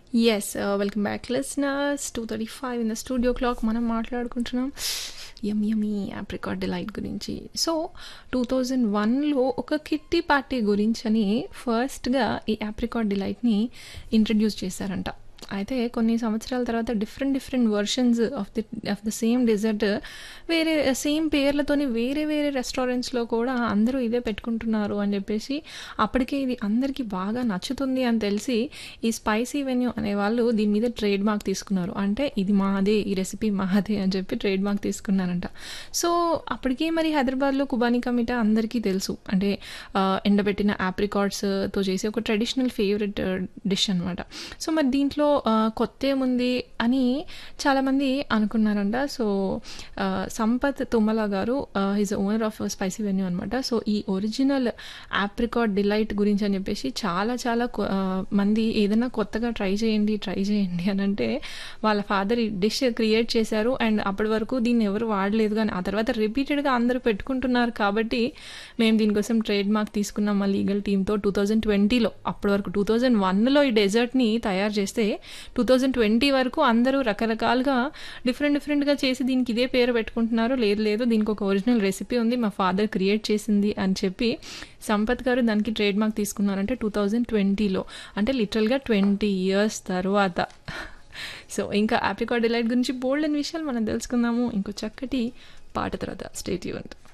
yes welcome back listeners two thirty five in the studio clock మనం మాట్లాడుకుంటున్నాం yum yummy apricot delight గురించి so two thousand వన్లో ఒక kitty party గురించి అని ఫస్ట్గా ఈ ఆప్రికాట్ డిలైట్ని ఇంట్రడ్యూస్ చేశారంట అయితే కొన్ని సంవత్సరాల తర్వాత different different versions of the of the same dessert వేరే సేమ్ పేర్లతోని వేరే వేరే రెస్టారెంట్స్లో కూడా అందరూ ఇదే పెట్టుకుంటున్నారు అని చెప్పేసి అప్పటికే ఇది అందరికీ బాగా నచ్చుతుంది అని తెలిసి ఈ స్పైసీ వెన్యూ అనే వాళ్ళు దీని మీద ట్రేడ్ మార్క్ తీసుకున్నారు అంటే ఇది మాదే ఈ రెసిపీ మాదే అని చెప్పి ట్రేడ్ మార్క్ తీసుకున్నారంట సో అప్పటికే మరి హైదరాబాద్లో కుబానీ కమిటా అందరికీ తెలుసు అంటే ఎండబెట్టిన ఆప్రికాట్స్తో చేసే ఒక ట్రెడిషనల్ ఫేవరెట్ డిష్ అనమాట సో మరి దీంట్లో కొత్త ఏముంది అని చాలామంది అనుకున్నారంట so Sampath Tummala garu is owner of spicy venue అనమాట సో ఈ ఒరిజినల్ ఆప్రికాట్ డిలైట్ గురించి అని చెప్పేసి చాలా చాలా మంది ఏదైనా కొత్తగా ట్రై చేయండి ట్రై చేయండి అని అంటే వాళ్ళ ఫాదర్ ఈ డిష్ క్రియేట్ చేశారు అండ్ అప్పటి వరకు దీన్ని ఎవరు వాడలేదు కానీ ఆ తర్వాత రిపీటెడ్గా అందరూ పెట్టుకుంటున్నారు కాబట్టి మేము దీనికోసం ట్రేడ్ మార్క్ తీసుకున్నాం మా లీగల్ టీంతో టూ థౌజండ్ ట్వంటీలో అప్పటి వరకు టూ థౌజండ్ వన్లో ఈ డెజర్ట్ని తయారు చేస్తే టూ థౌజండ్ ట్వంటీ వరకు అందరూ రకరకాలుగా డిఫరెంట్ డిఫరెంట్గా చేసి దీనికి ఇదే పేరు పెట్టుకుంటున్నారు లేదు లేదు దీనికి ఒక ఒరిజినల్ రెసిపీ ఉంది మా ఫాదర్ క్రియేట్ చేసింది అని చెప్పి సంపత్ గారు దానికి ట్రేడ్ మార్క్ తీసుకున్నారంటే టూ థౌజండ్ ట్వంటీలో అంటే లిటరల్గా ట్వంటీ ఇయర్స్ తర్వాత సో ఇంకా ఆప్రికాట్ డిలైట్ గురించి బోల్డ్ అనే విషయాలు మనం తెలుసుకుందాము ఇంకో చక్కటి పాట తర్వాత స్టేట్ యూంట్